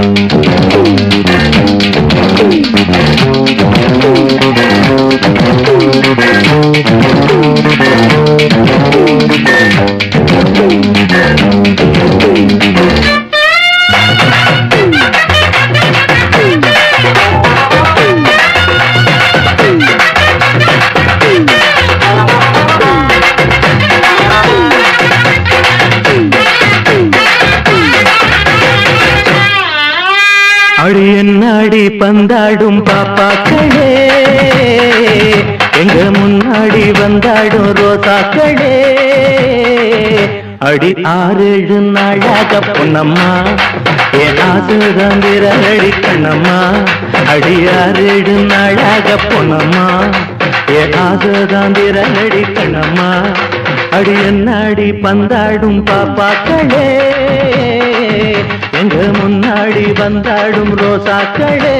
அடி என்னாடி பந்தாடும் பாப்பாக்களே எங்க முன்னாடி வந்தாடும் ரோசாக்களே அடி ஆறேழு நாளாக பொன்னம்மா என் ஆசுதான் விரலடி கண்ணம்மா அடி ஆறேழு நாளாக பொன்னம்மா என் ஆசுதான் விரலடி கண்ணம்மா அடி என்னாடி பந்தாடும் பாப்பாக்களே எங்க முன்னாடி வந்தாடும் ரோசாக்களே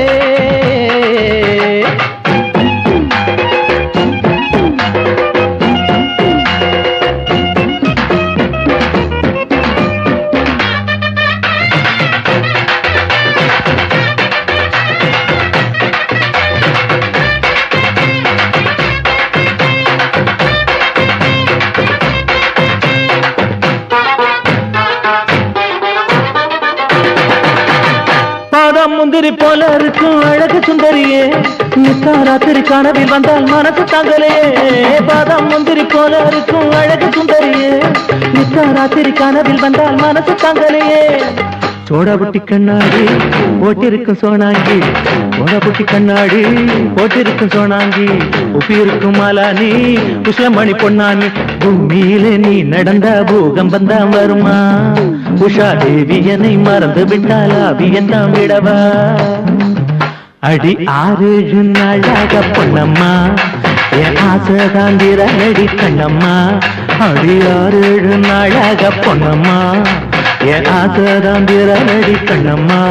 பாதாம் முந்திரி போல இருக்கும் அழகு சுந்தரியே நித்தாராத்திரி கனவில் வந்தால் மனசு தாங்கலையே பாதாம் முந்திரி போல இருக்கும் அழகு சுந்தரியே நித்தாராத்திரி கனவில் வந்தால் மனசு தாங்கலையே சோடாபுட்டி கண்ணாடி போட்டிருக்கும் சோனாங்கி சோடாபுட்டி கண்ணாடி போட்டிருக்கும் சோனாங்கி உப்பி இருக்கும் மாலானி உஷமணி பொன்னானி பூமியிலே நீ நடந்த பூகம்பம் தான் வருமா உஷா தேவி என்னை மறந்து விட்டால் அபியந்தான் விடவா அடி ஆறேழு நாளாக பொன்னம்மா என் ஆசை தாண்டிற அடி கண்ணம்மா அடி ஆறேழு நாளாக பொன்னம்மா என் ஆசை தாண்டிற அடி கண்ணம்மா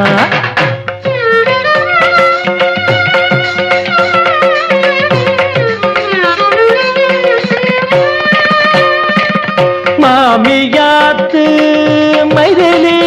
மாமியாத்து மைதிலி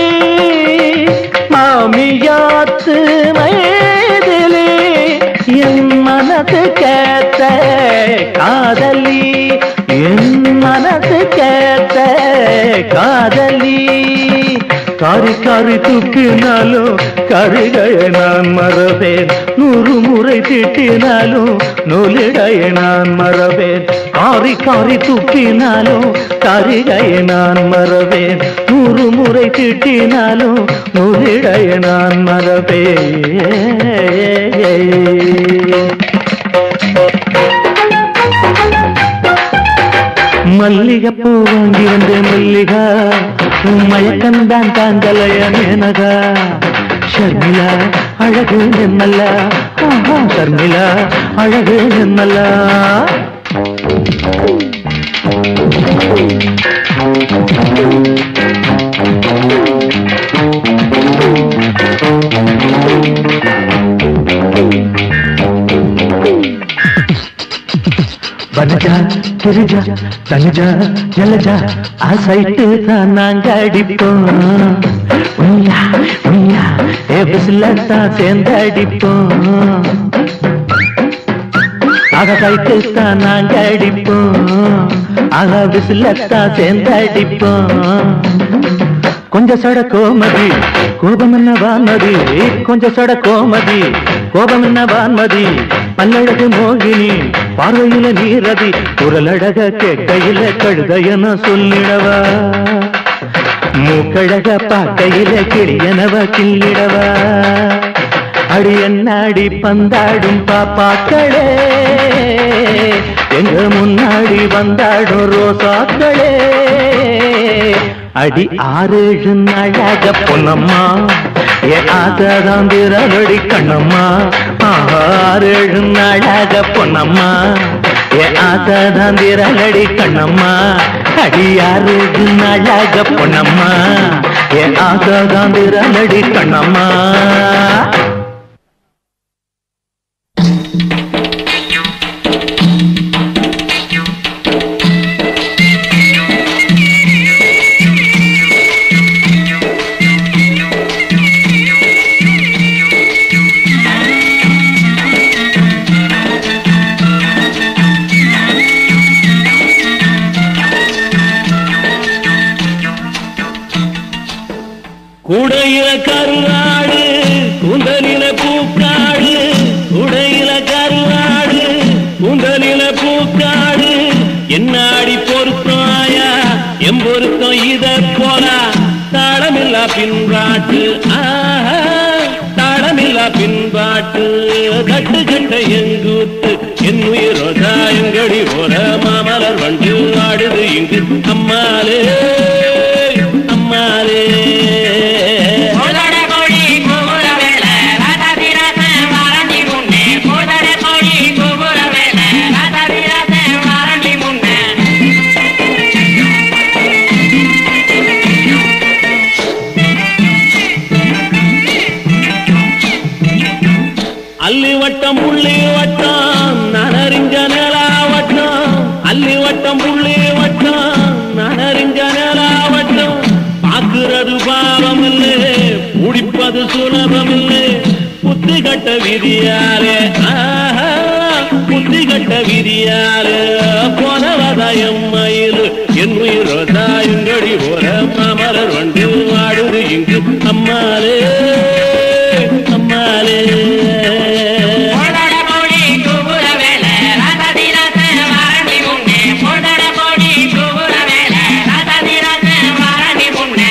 மாமியாத்து மைதிலி என் மனசு கேட்ட காதலி என் மனசு கேட்ட காதலி காரி காரி தூக்கினாலும் கருகையை நான் மறவேன் நூறு முறை திட்டினாலும் நூலிடையை நான் மறவேன் காரி காரி தூக்கினாலும் கருகையை நான் மறவேன் நூறு முறை திட்டினாலும் நூலிடையை நான் மறவேன் மல்லிகைப்பூ வாங்கி வந்த மல்லிகா உன் மயக்கம்தான் தாங்கலைய மேனகா ஷர்மிளா அழகு நிம்மல்லா ஆஹா, ஷர்மிளா அழகு நிம்மல்லா வனஜா கிரிஜா தனுஜா ஜலஜா ஆ சைட்டு தான் நாங்க அடிப்போம் உய்யா உய்யா ஏ பிசில தான் சேர்ந்து அடிப்போம் ஆக சைட்டு தான் நாங்க அடிப்போம் ஆக பிசில தான் சேர்ந்து அடிப்போம் கொஞ்சம் சட கோமதி கோபம் என்ன வான்மதி கொஞ்சம் சட கோமதி கோபம் என்ன வான்மதி பல்லழகு மோகினி பார்வையில நீரதி குரலழக கேட்கையில கழுதையன சொல்லிடவா மூக்கழக பார்க்கையில கிளியனவ கிள்ளிடவா அடி என்னாடி பந்தாடும் பாப்பாக்களே எங்க முன்னாடி வந்தாடும் ரோசாக்களே அடி ஆறேழு நாளாக பொன்னம்மா ஏ ஆசைதான் விரலடி கண்ணம்மா ஆஹா, ஆறேழு நாளாக பொன்னம்மா ஏ ஆசைதான் விரலடி கண்ணம்மா அடி ஆறேழு நாளாக பொன்னம்மா ஏ ஆசைதான் விரலடி கண்ணம்மா கூடையில கருவாடு கூந்தலில பூக்காடு கூடையில கருவாடு கூந்தலில பூக்காடு என்னாடி பொருத்தமாயா எம் பொருத்தம் இத போலா தாளமில்லா பின்பாட்டு ஆஹா தாளமில்லா பின்பாட்டு கட்டு கட்ட எங்கூத்து என் உயிரோதா எங்கடி போல மாமலர் வண்டு ஆடுது இங்கு அம்மாலே அம்மாலே போதட கோழி கூவுற வேலை ராதாதிராச வாரண்டி முன்னே போதட கோழி கூவுற வேலை ராதாதிராச வாரண்டி முன்னே அல்லி வட்டம் புள்ளி வட்டம் நனறிஞ்ச நிலா வட்டம் அல்லி வட்டம் புள்ளி வட்டம் நனறிஞ்ச நிலா வட்டம் பாக்குறது பாவம் இல்லை குடிப்பது சுலபம் இல்லை புத்தி கட்ட விதியாலே ஆஹா, புத்தி கட்ட விதியாலே போனவதாயம் மயில் என் உயிரோதாயங்கடி ஓர மாமலர் வண்டு வாடுது இங்கு அம்மாலே அம்மாலே போதட கோழி கூவுற வேலை ராதாதிராச வாரண்டி முன்னே போதட கோழி கூவுற வேலை ராதாதிராச வாரண்டி முன்னே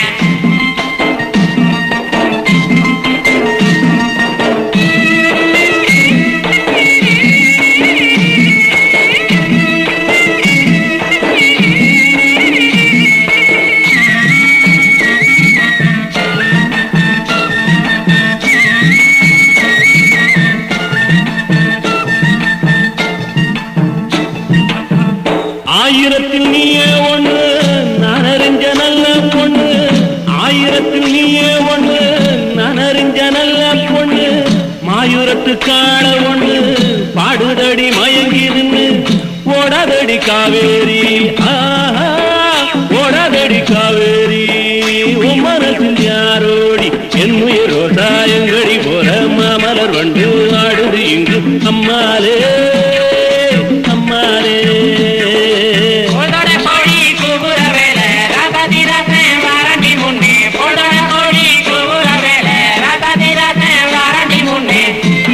ஆயிரத்தில் நீயே ஒண்ணு நான் அறிஞ்ச நல்ல பொண்ணு ஆயிரத்தில் நீயே ஒண்ணு நான் அறிஞ்ச நல்ல பொண்ணு மாயூரத்து காண ஒண்ணு பாடுதடி மயங்கி நின்னு ஓடாதடி காவேரி ஆஹா ஓடாதடி காவேரி உன் மனசில் யாரோடி என் உயிரோ தாயங்கடி போற மாமலர் வண்டு ஆடுது இங்கு அம்மாலே அம்மாலே போதட கோழி கூவுற வேலை ராதாதிராச வாரண்டி முன்னே போதட கோழி கூவுற வேலை ராதாதிராச வாரண்டி முன்னே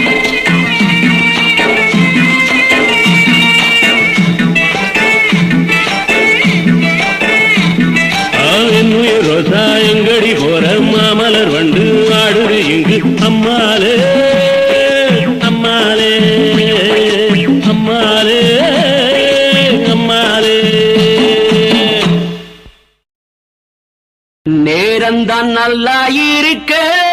என்னுய ரோசாயங்கடி போற மாமலர் வண்டு ஆடுது இங்கு அம்மாலே அம்மாலே அம்மாலே அம்மாலே நேரம்தான் நல்லா இருக்க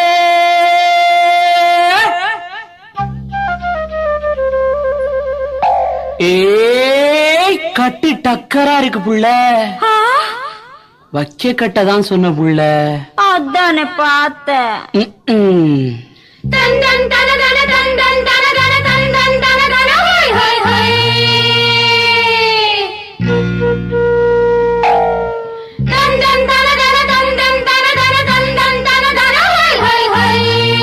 ஏய் கட்டு டக்கரா இருக்கு புள்ள வைக்க கட்ட தான் சொன்ன புள்ள அதானே பார்த்தேன் ம்ம். தந்தன் தனதன தந்தன் தனதன தந்தன் தனதன ஹை ஹை ஹை தந்தன் தனதன தந்தன் தனதன தந்தன் தனதன ஹை ஹை ஹை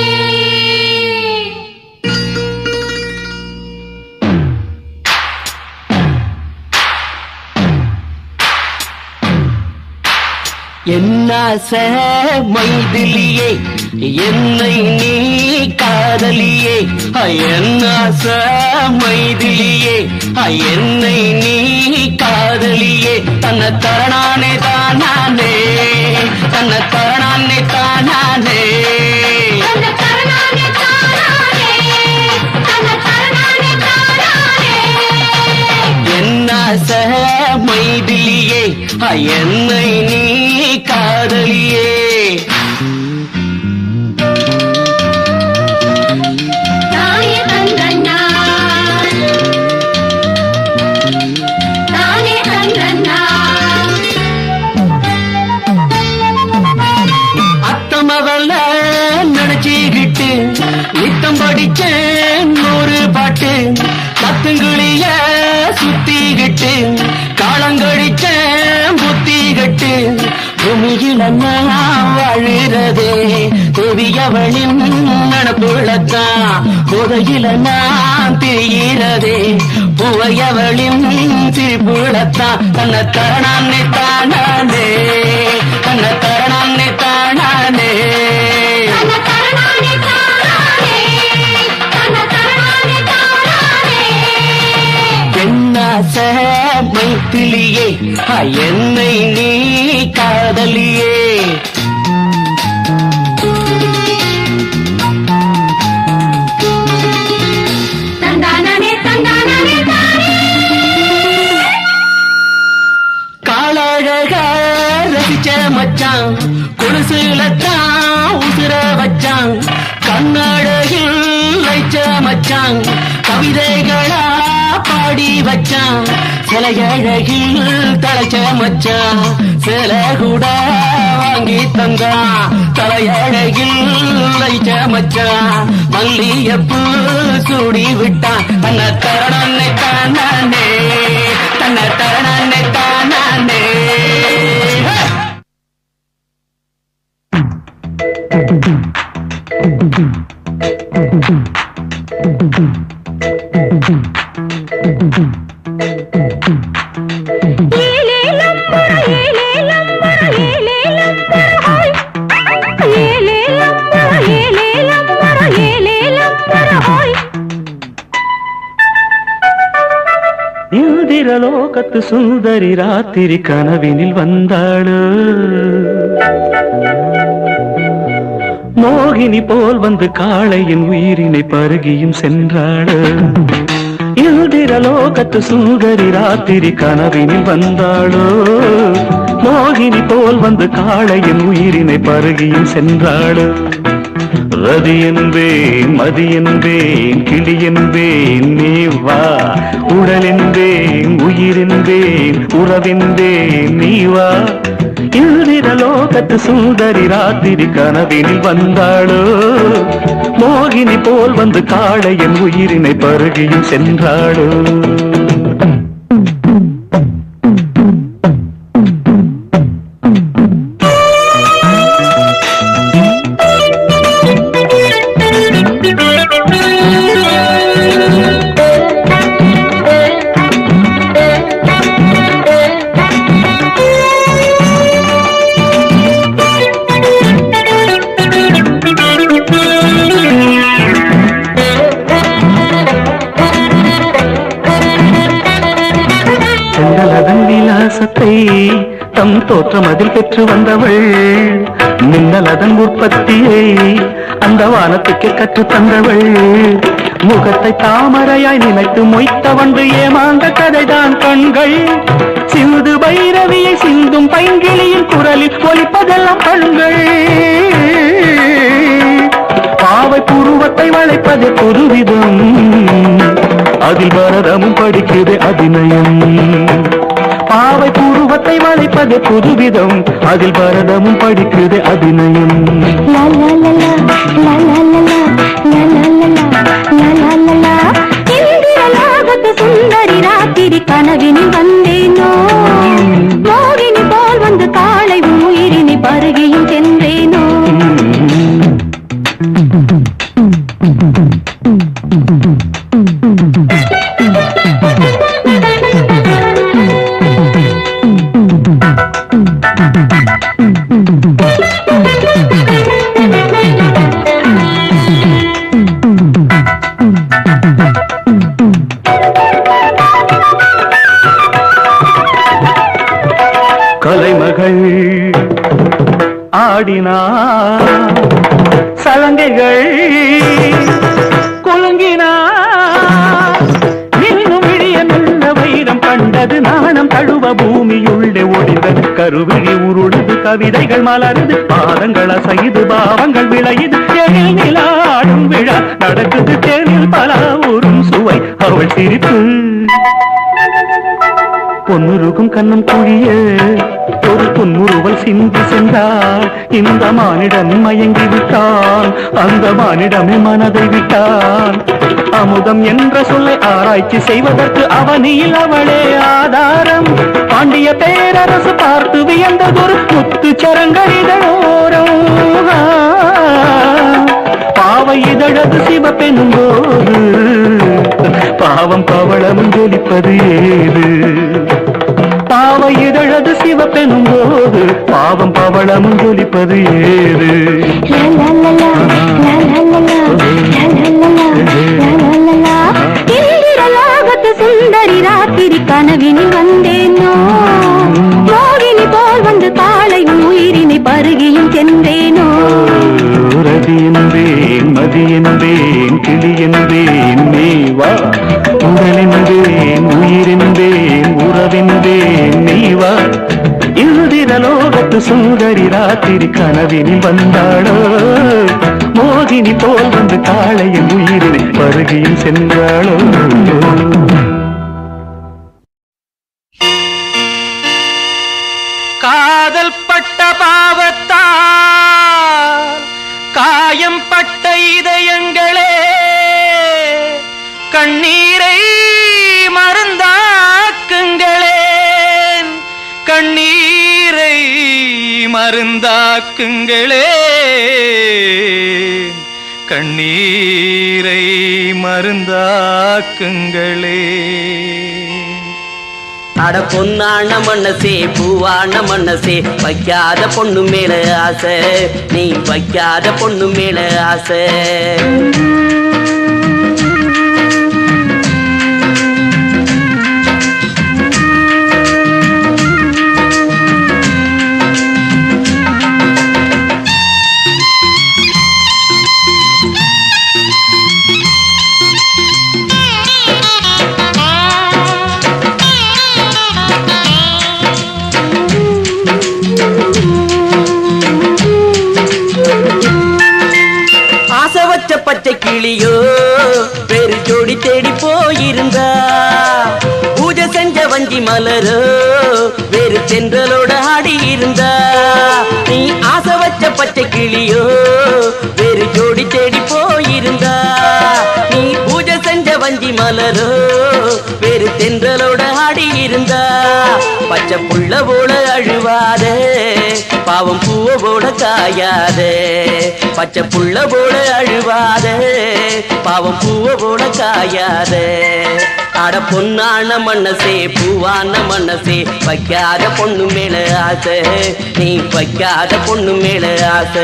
என்ன மைதிலியே என்னை நீ காதலியே என்ன மைதிலியே என்னை நீ காதலியே தன்னை தரணானே தானானே தன்னை தரணானே தானானே தந்த தரணானே தானானே தந்த தரணானே தானானே என்ன மைதிலியே என்னை நீ காதலியே தாயே தந்தன்னா தானே தந்தன்னா அத்தமவல்ல நினைச்சுக்கிட்டு நித்தம் படிச்சேன் நூறு பாட்டு பத்துங்குழிய சுத்திக்கிட்டு காலங்கடிச்சேன் புத்திகட்டு பூமியில நான் வாழுறதே தேவியவளின் நடப்புள்ளத்தான் புதையில நான் திரிகிறதே பூவையவளின் திரிப்புள்ளத்தான் தன்னை தரணான்னே தானானே தன்னை தரணான்னே தானானே மைத்திலியே ஆ, என்னை நீ காதலியே தந்தானே தந்தானே தானே காலழக ரசிச்ச மச்சான் கொலுசுல தான் உசுர வச்சான் கண்ணழகில் வைச்ச மச்சான் கவிதைகளா பாடி வச்சான் சில அழகில் தலைச்ச மச்சான் சில கூட வாங்கி தந்தான் தலையழகில் வைச்ச மச்சான் மல்லியப்பூ சூடி விட்டான் தன்னை தரணை தானே தன்னை தரணை தானே இந்திரலோகத்து சுந்தரி ராத்திரி கனவினில் வந்தாளு மோகினி போல் வந்து காளையின் உயிரினை பருகியும் சென்றாளு இந்திரலோகத்து சுந்தரி ராத்திரி கனவினில் வந்தாளோ மோகினி போல் வந்து காளையின் உயிரினை பருகியும் சென்றாளு ரதி என்பேன் மதி என்பேன் கிளி என்பேன் நீ வா உடல் என்பேன் உயிர் என்பேன் உறவென்பேன் நீ வா இந்திரலோகத்து சுந்தரி ராத்திரி கனவினில் வந்தாளோ மோகினி போல் வந்து காளையன் உயிரினை பருகியும் சென்றாளோ செங்கலதன் விலாசத்தை தம் தோற்றம் அதில் பெற்று வந்தவள் மின்னலதன் உற்பத்தியை அந்த வானத்துக்கு கற்றுத் தந்தவள் முகத்தை தாமரையாய் நினைத்து மொய்த்தவண்டு ஏமாந்த கதைதான் கண்கள் சிந்து பைரவியை சிந்தும் பைங்கிளியின் குரலில் ஒலிப்பதெல்லாம் கண்கள் பாவை புருவத்தை வளைப்பது புதுவிதம் அதில் பரதமும் படிக்குது அபிநயம் பாவை புருவத்தை வளைப்பது புதுவிதம் அதில் பரதமும் படிக்குது அபிநயம் சுந்தரி ராத்திரி கனவினில் வந்தேனோ மோகினி போல் வந்து காலை உயிரினை பருகியும் சென்றேனோ கலைமகள் ஆடினார் சலங்கைகள் குலுங்கினார் இன்னும் விழிய நல்ல வைரம் கண்டது நாணம் தழுவ பூமியுள்ளே ஒடிந்தது கருவிழி உருளுது கவிதைகள் மலருது பாதங்கள் அசையுது பாவங்கள் விளையுது எழில் நிலாடும் விழா நடக்குது தேனில் பல ஊரும் சுவை அவள் சிரிப்பு பொன்னுருகும் கண்ணம் குழிய ஒரு பொன்முறுவல் சிந்தி சென்றாள் இந்த மானிடன் மயங்கி விட்டான் அந்த மானிடமே மனதை விட்டான் அமுதம் என்ற சொல்லை ஆராய்ச்சி செய்வதற்கு அவனியில் அவளே ஆதாரம் பாண்டிய பேரரசு பார்த்து வியந்ததொரு முத்து சரங்கரிதோரம் பாவை இதழது சிவப்பெனும் போது பாவம் பவளமும் ஜொலிப்பது ஏது பாவை இதழது சிவப்பெனும் போது பாவம் பவளமும் ஜொலிப்பது ஏது இந்திரலோகத்து சுந்தரி ராத்திரி கனவினில் வந்தேனோ கனவினி வந்தாளோ மோகினி போல் வந்து காளையின் உயிரினை பருகியும் சென்றாளோ காதல் பட்ட பாவத்தால் காயம் பட்ட இதயங்களே கண்ணீரை மருந்தாக்குங்களேன் கண்ணீரை மருந்தாக்குங்களே கண்ணீரை மருந்தாக்குங்களே அட பொன்னான மனசே பூவான மனசே வைக்காத பொண்ணு மேல ஆசை நீ வைக்காத பொண்ணு மேல ஆசை ஆசை வச்ச பச்சை கிளியோ பெரு ஜோடி தேடி போயிருந்தா பூஜை செஞ்ச வஞ்சி மலரோ வேறு சென்றலோட ஆடி இருந்தா நீ ஆசை வச்ச பச்சை கிளியோ வேறு ஜோடி தேடி போயிருந்தா நீ பூஜை செஞ்ச வஞ்சி மலரோ வேறு தென்றலோட ஆடி இருந்தா பச்சை புள்ள போல அழுவாதே பாவம் பூவ போல காயாதே பச்சை புள்ள போல அழுவாதே பாவம் பூவ போல காயாதே அட பொன்னான மனசே பூவான மனசே வைக்காத பொண்ணு மேல ஆசை நீ வைக்காத பொண்ணு மேல ஆசை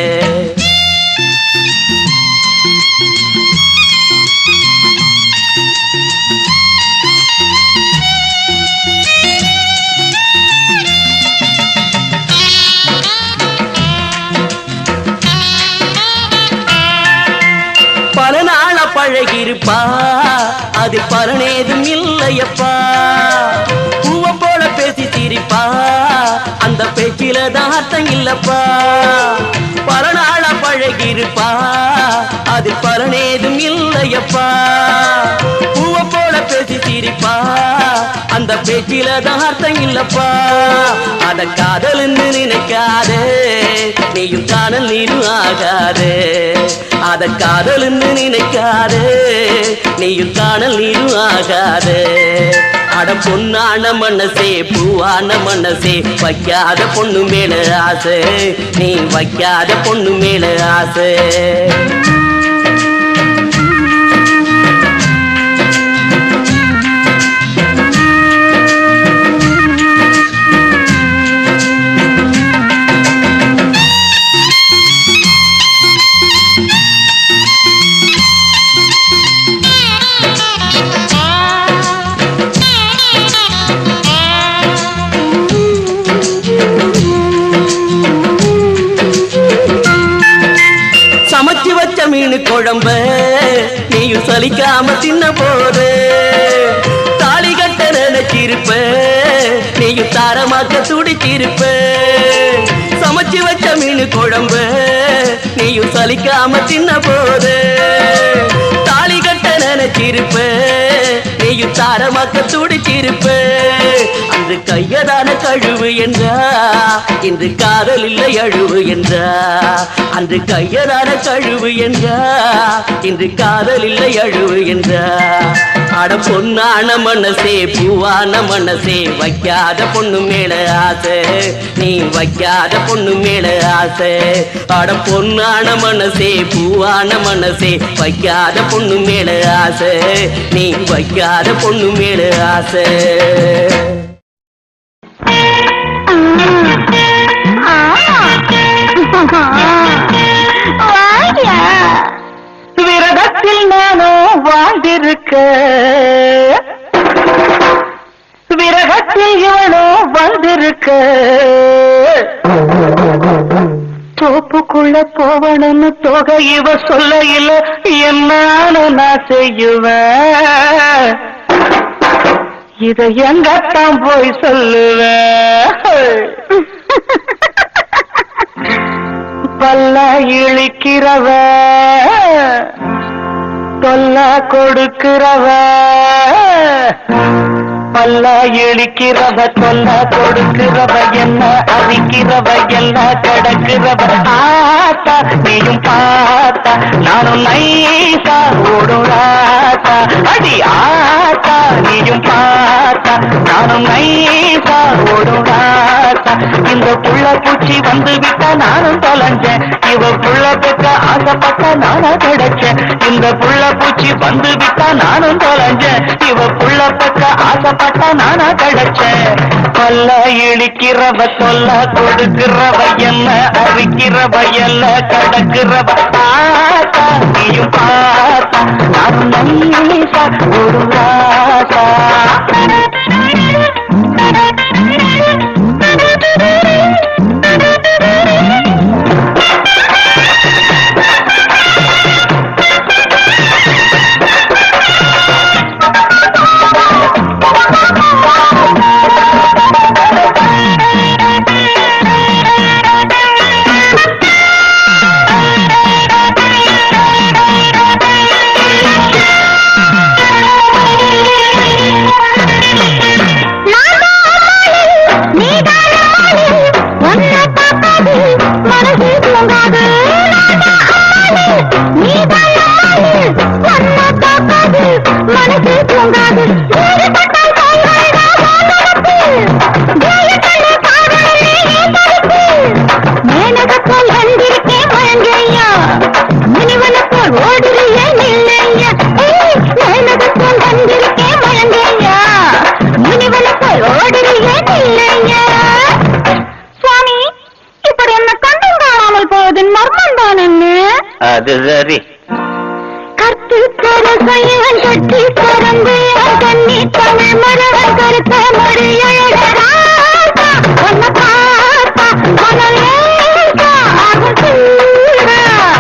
பல நாள பழகிருப்பா அது பலனேதும் இல்லையப்பா பூவ போல பேசி சிரிப்பா அந்த பேச்சில தான் அர்த்தம் இல்லப்பா பல நாள பழகிருப்பா அது பலனேதும் இல்லையப்பா பூவ போல பேசி சிரிப்பா அந்த பேச்சில தான் அர்த்தம் இல்லப்பா அத காதல்னு நினைக்காதே நீயும் காணல் நீரும் ஆகாதே அத காதல்னு நினைக்காதே நீயும் காணல் நீரும் ஆகாதே அட பொன்னான மனசே பூவான மனசே வைக்காத பொண்ணு மேல ஆசை நீ வைக்காத பொண்ணு மேல ஆசை சமைச்சு வச்ச மீன் குழம்ப நீயும் சலிக்காம தின்ன போது தாலி கட்ட நினைச்சிருப்ப நீயும் தாரமாக்க துடிச்சிருப்ப சமைச்சு வச்ச மீன் குழம்ப நீயும் சலிக்காம தின்ன போது தாலி கட்ட நினைச்சிருப்ப நீயும் தாரமாக்க துடிச்சிருப்ப அன்று கையதான கழுவு என்றா இன்று காதல் இல்லை அழுவு என்றா அன்று கையதான கழுவு என்றா இன்று காதல் இல்லை அழுவு என்றா அட பொன்னான மனசே பூவான மனசே வைக்காத பொண்ணு மேல ஆசை நீ வைக்காத பொண்ணு மேல ஆசை அட பொன்னான மனசே பூவான மனசே வைக்காத பொண்ணு மேல ஆசை நீ வைக்காத பொண்ணு மேல ஆசை விரதத்தில் நானோ வாழ்ந்திருக்க விரகத்தில் இவனோ வந்திருக்க தோப்புக்குள்ள போவணும்னு தொகை இவ சொல்ல இல்ல என்னால நான் செய்யுவேன் இத எங்கத்தான் போய் சொல்லுவேன் பல்ல இழிக்கிறவ தொல்ல கொடுக்கிறவ பல்ல இழிக்கிறவ தொல்ல கொடுக்கிறவ என்ன அரிக்கிறவ என்ன கிடக்கிறவ ஆத்தா நீயும் பார்த்தா நானும் நைசா ஓடும் ராத்தா அடி ஆத்தா நீயும் பார்த்தா நானும் நைசா ஓடும் ராத்தா இந்த புள்ள பூச்சி வந்து விட்டா நானும் தொலைஞ்சேன் இவ புள்ள பெற்ற ஆசைப்பட்ட நானா கிடைச்சேன் இந்த புள்ள பூச்சி வந்து விட்டா நானும் தொலைஞ்சேன் இவ புள்ள பெற்ற ஆசைப்பட்ட நானா கிடைச்சேன் கொல்ல இழிக்கிறவ சொல்ல கொடுக்கிறவ என்ன அரிக்கிறவ எல்ல கடக்கிறவ பார்த்தா நீயும் பார்த்தா நான் நைசா ஒரு ராசா ஓடுறிய நில்லையா மேனகத்தில் வந்திருக்கேன் மழங்கையா முனிவனுக்குள் ஓடுறிய நில்லையா சுவாமி இப்படி என்ன கண்டும் காணாமல் போவதன் மர்மம் தான் அது சரி கற்று கரசையன் கட்டி கறந்து கண்ணி தமிழ் மரவன் கருத்த மறியழகா ஒன்ன பாப்பா மனலேசா ஆகும் சூடா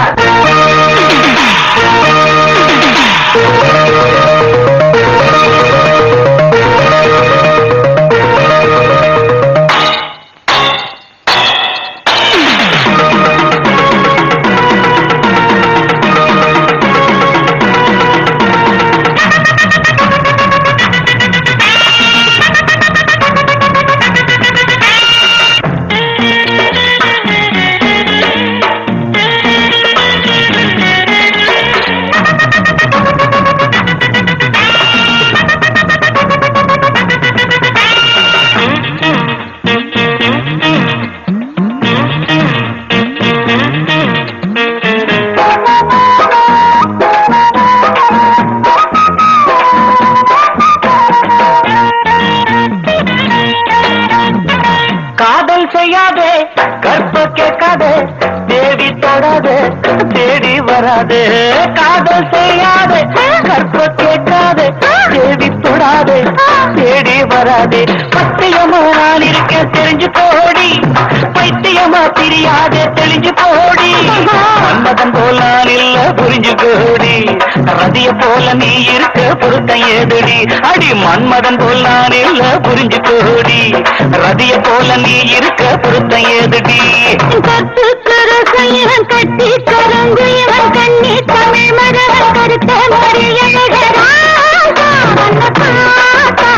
காதல் செய்யாதே கற்ப கேட்காதே தேடி தொடாதே தேடி வராதே காதல் செய்யாதே கற்ப கேட்காதே தேடி தொடாதே தேடி வராதே பத்தியமா நான் இருக்கேன் தெரிஞ்சு போடி பைத்தியமா தெரியாதே தெளிஞ்சு போடி மன்மதன் போல நான் இல்ல புரிஞ்சு கோடி ரதிய போல நீ இருக்க பொருத்தம் ஏதுடி அடி மன்மதன் போல் நான் இல்ல புரிஞ்சு கோடி ரதிய போல நீ இருக்க பொருத்தம் ஏதுடி கத்து கரசையன் கட்டி கரங்கு இவன் கண்ணி தமிழ் மரவன் கருத்த மறியழகா வந்த பாத்தா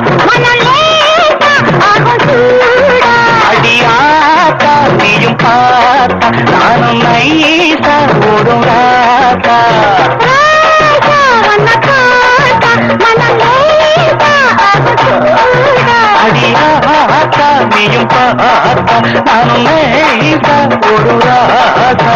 மனலேசா ஆகும் சூடா அடியாத்தா நீயும் பார்த்தா நானும் நைசா ஓடும் ராத்தா ராஜா வந்த பாத்தா மனலேசா ஆகும் சூடா அடியாத்தா நீயும் பார்த்தா நானும் நைசா ஓடும் ராத்தா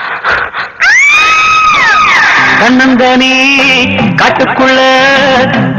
கண்ணந்தனி காட்டுக்குள்ள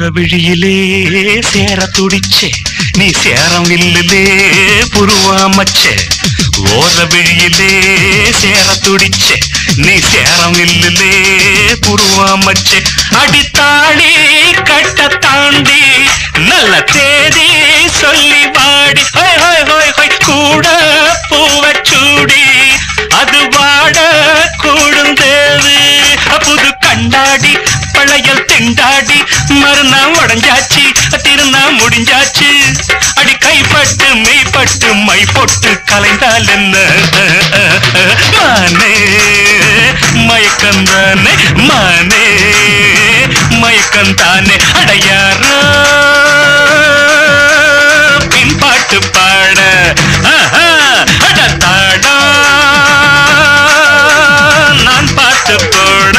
ஓர விழியிலே சேர துடிச்சே நீ சேரம் இல்லலே புருவாமச்சே ஓர விழியிலே சேர துடிச்சே நீ சேரம் இல்லலே புருவாமச்சே அடித்தாடி கட்ட தாண்டி நல்ல தேதி சொல்லி வாடி ஹோய் ஹோய் ஹோய் ஹோய் கூட பூவை சூடி அது வாட கூடும் தேவு புது கண்டாடி பழையல் திண்டாடி மறுநாள் உடஞ்சாச்சு திருநா முடிஞ்சாச்சு அடி கைப்பட்டு மெய்ப்பட்டு மை பொட்டு கலைந்தால் என்ன மானே மயக்கந்தானே மானே மயக்கந்தானே அடையாரோ பின்பாட்டு பாட ஆஹா, அடத்தாடா நான் பார்த்து போட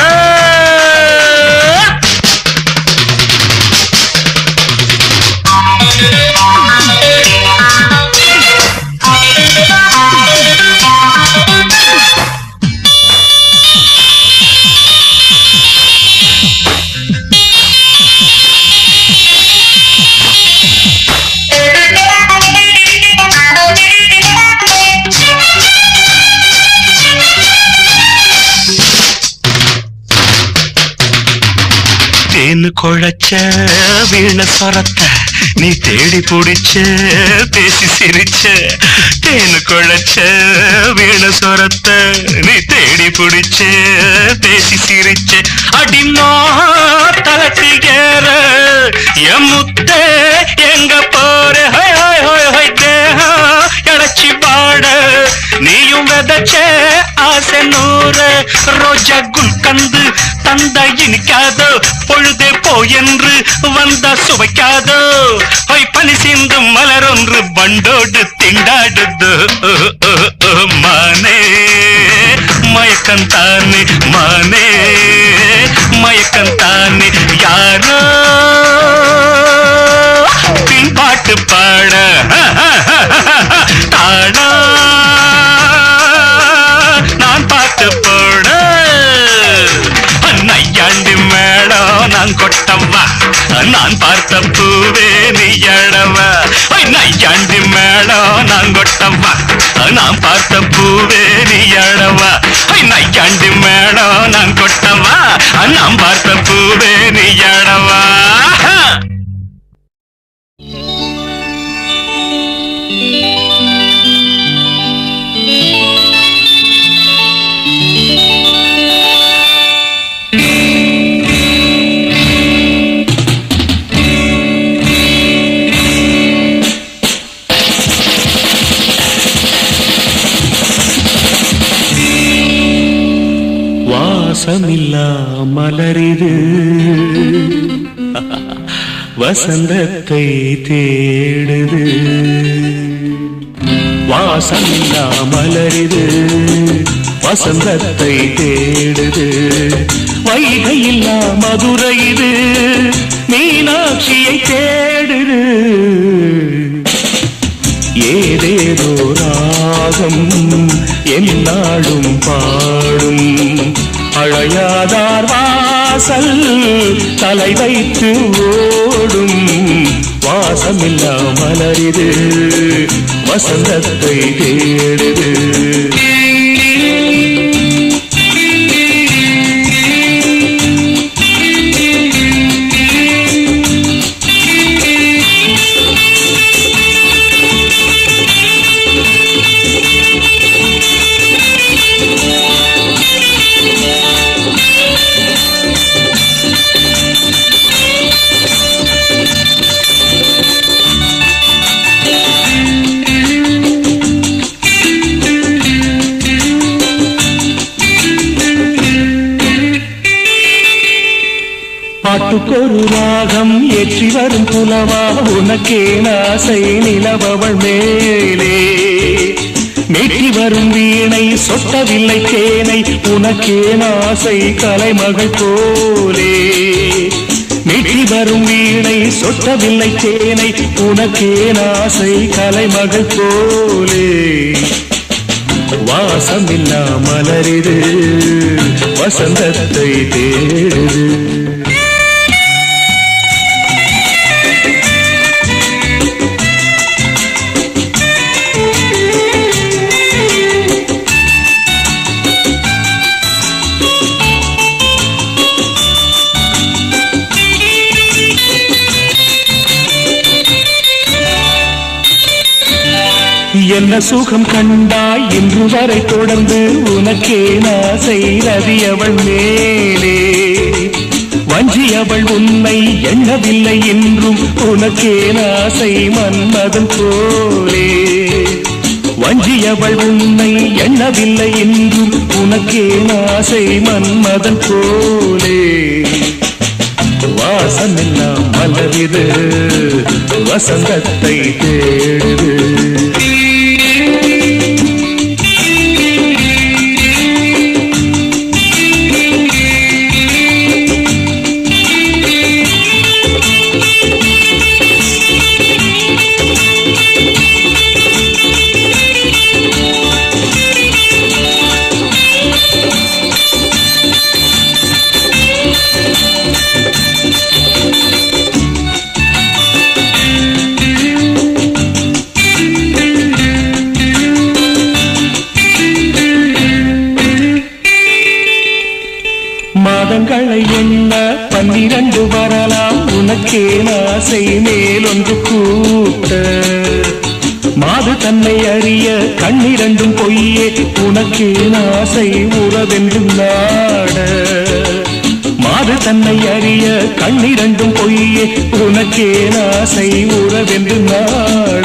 தேனு குழைச்ச வீண சொரத்த நீ தேடி பிடிச்ச பேசி சிரிச்ச தேனு குழைச்ச வீண சொரத்த நீ தேடி பிடிச்ச பேசி சிரிச்ச அடிமா தலத்திகேற என் முத்தே எங்க போற ஹோய் ஹோய் ஹோய் ஹோய் தேகம் இழைச்சி பாட நீயும் விதைச்ச ஆசை நூறு ரோஜா குல்கந்து தந்த இனிக்காதோ பொழுதே போ என்று வந்த சுவைக்காதோ ஹொய் பனி சிந்தும் மலரொன்று பண்டோடு திண்டாடுதோ மானே மயக்கந்தானே மானே மயக்கந்தானே யாரோ பின்பாட்டு பாட தாடா நான் பாட்டு போட நையாண்டி மேடம் நான் கொட்டவா நான் பார்த்த பூவே நீ எழவா நையாண்டி மேடம் நான் கொட்டவா நான் பார்த்த பூவே நீ எழவா நையாண்டி மேடம் நான் கொட்டவா நான் பார்த்த பூவே நீ எழவா வாசமில்லா மலரிது வசந்தத்தை தேடுது வாசமில்லா மலரிது வசந்தத்தை தேடுது வைகையில்லா மதுரை இது மீனாட்சியை தேடுது ஏதேதோ ராகம் என்னாடும் பாடும் அழையாதார் வாசல் தலை வைத்து ஓடும் வாசமில்லா மலரிது வசந்தத்தை தேடுது பாட்டுக்கொரு ராகம் ஏற்றி வரும் புலவா உனக்கே ஆசை நிலவவள் மேலே மீட்டி வரும் வீணை சொட்டவில்லை தேனை உனக்கே ஆசை கலைமகள் போலே மீட்டி வரும் வீணை சொட்டவில்லை தேனை உனக்கே ஆசை கலைமகள் போலே வாசமில்லா மலரிது வசந்தத்தை தேடுது என்ன சுகம் கண்டாய் இன்று வரை தொடர்ந்து உனக்கே நாசை ரதி அவள் மேலே வஞ்சி அவள் உன்னை எண்ணவில்லை என்றும் உனக்கே நாசை மன்மதன் போலே வஞ்சி அவள் உன்னை எண்ணவில்லை என்றும் உனக்கே நாசை மன்மதன் போலே வாசமெல்லாம் மலரிது வசந்தத்தை தேடுது மாதங்களை எண்ண பன்னிரண்டு வரலாம் உனக்கே ஆசை மேலொன்று கூட்ட மாது தன்னை அறிய கண்ணிரண்டும் பொய்யே உனக்கே ஆசை உறவென்றும் நாட மாது தன்னை அறிய கண்ணிரண்டும் பொய்யே உனக்கே ஆசை உறவென்று நாட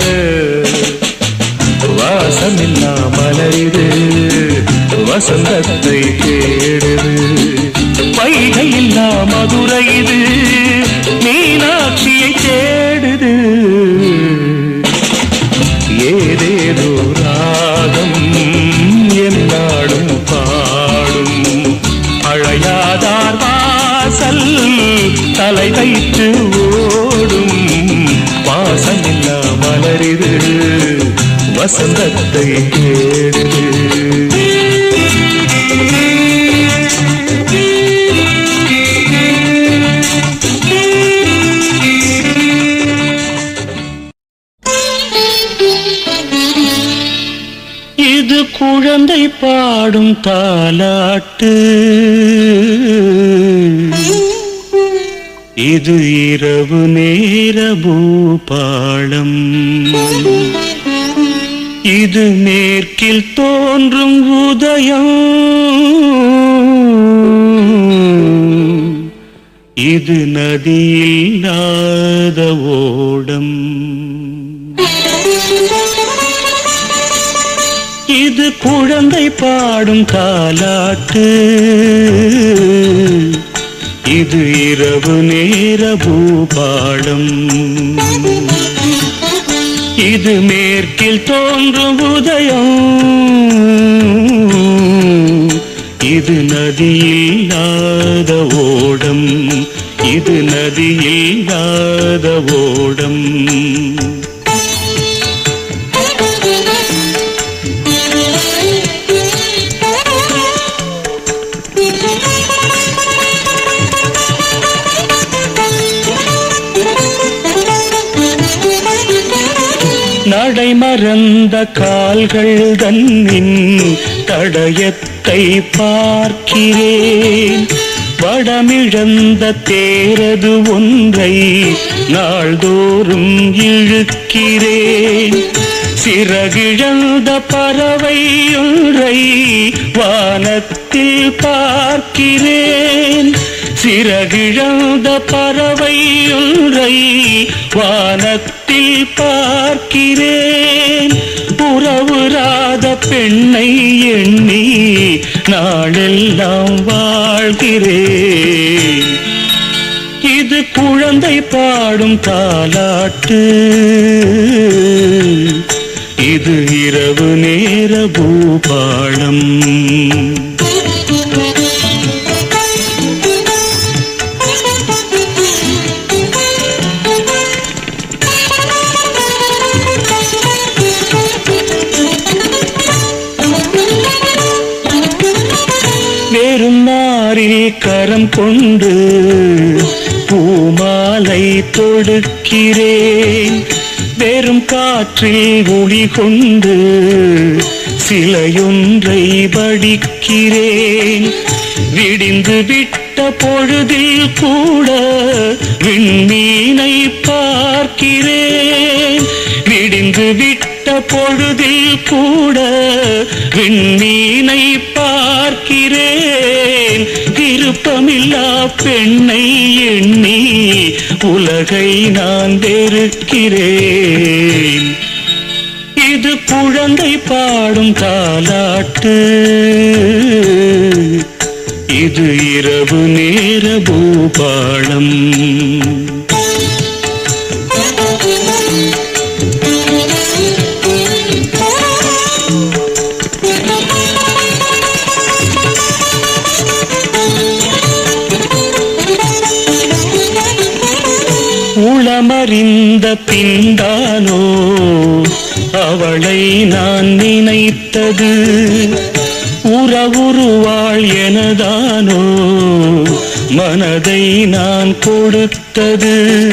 வாசமில்லா மலரிது வசந்தத்தை தேடுது வைகையில்லா மதுரை இது மீனாட்சியை தேடுது ஏதேதோ ராகம் என்னாடும் பாடும் அழையாதார் வாசல் தலை வைத்து ஓடும் வாசமில்லா மலரிது வசந்தத்தை தேடுது இது குழந்தை பாடும் தாலாட்டு இது இரவு நேர பூபாளம் இது மேற்கில் தோன்றும் உதயம் இது நதியில்லாத ஓடம் இது குழந்தை பாடும் தாலாட்டு இது இரவு நேர பூபாடம் இது மேற்கில் தோன்றும் உதயம் இது நதியில்லாத ஓடம் இது நதியில்லாத ஓடம் நடைமறந்த கால்கள் தன்னின் தடயத்தை பார்க்கிறேன் வடமிழந்த தேரது ஒன்றை நாள்தோறும் இழுக்கிறேன் சிறகிழந்த பறவை ஒன்றை வானத்தில் பார்க்கிறேன் சிறகிழந்த பறவை ஒன்றை வானத்தில் பார்க்கிறேன் உறவுறாத பெண்ணை எண்ணி நாளெல்லாம் வாழ்கிறேன் இது குழந்தை பாடும் தாலாட்டு இது இரவு நேர பூபாளம் வெறும் மாறில் கரம் கொண்டு பூமாலை தொடுக்கிறேன் வெறும் காற்றில் ஒளி கொண்டு சிலையொன்றை படிக்கிறேன் விடிந்து விட்ட பொழுதில் கூட விண்மீனை பார்க்கிறேன் விடிந்து விட்ட பொழுதில் கூட விண்மீனை பார்க்கிறேன் விருப்பமில்லா பெண்ணை எண்ணி உலகை நான் வெறுக்கிறேன் இது குழந்தை பாடும் தாலாட்டு இது இரவு நேர பூபாளம் உளமறிந்த பின்தானோ அவளை நான் நினைத்தது உறவுருவாள் எனதானோ மனதை நான் கொடுத்தது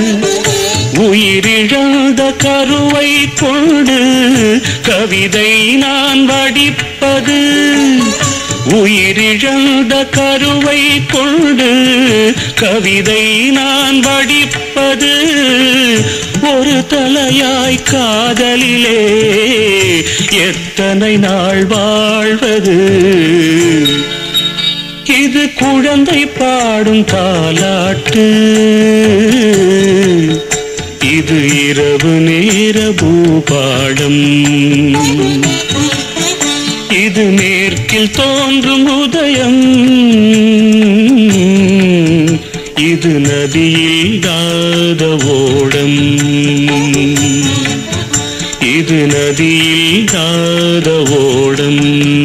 உயிரிழந்த கருவை கொண்டு கவிதை நான் வடிப்பது உயிரிழந்த கருவை கொண்டு கவிதை நான் வடிப்பது ஒரு தலையாய் காதலிலே எத்தனை நாள் வாழ்வது இது குழந்தை பாடும் தாலாட்டு இது இரவு நேர பூபாடம் இது மேற்கில் தோன்றும் உதயம் இது நதியில்லாத ஓடம் இது நதியில்லாத ஓடம்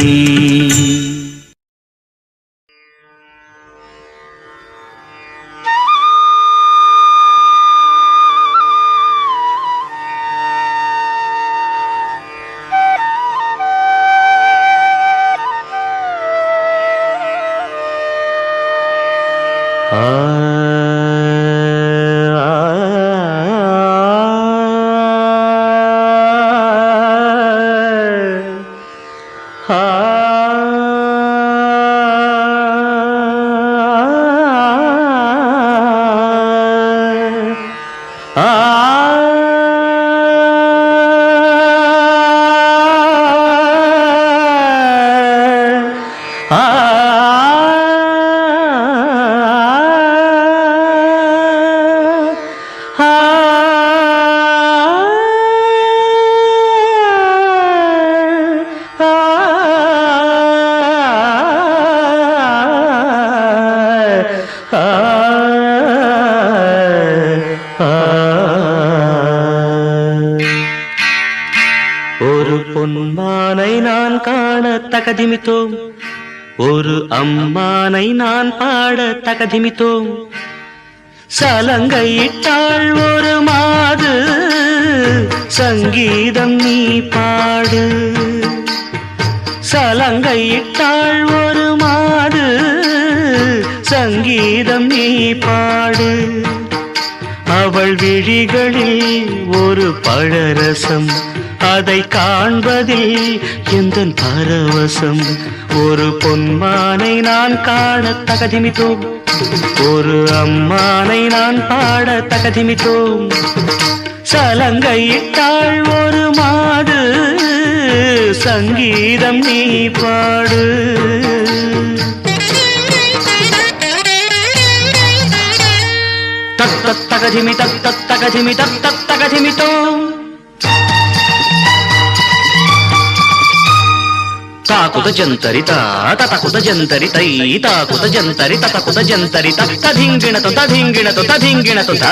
ஒரு பொன்மானை நான் காண தகதிமித்தோம் ஒரு அம்மானை நான் பாட தகதிமித்தோம் சலங்கையிட்டாள் ஒரு மாது சங்கீதம் நீ பாடு சலங்கையிட்டாள் ஒரு மாது சங்கீதம் நீ பாடு அவள் விழிகளில் ஒரு பழரசம் அதை காண்பதில் எந்த பரவசம் ஒரு பொன்மானை நான் காண தகதிமித்தோம் ஒரு அம்மானை நான் பாட தகதிமித்தோம் சலங்கையிட்டாள் ஒரு மாது சங்கீதம் நீ பாடு தத்தத்தகதிமி தத்தத்தகதிமி தத்தத்தகதிமித்தோம் తాకుత జంతరి తతకుత జంతరి తై తాకుత జంతరి తతకుత జంతరి తధింగిణతు తధింగిణతు తధింగిణతు త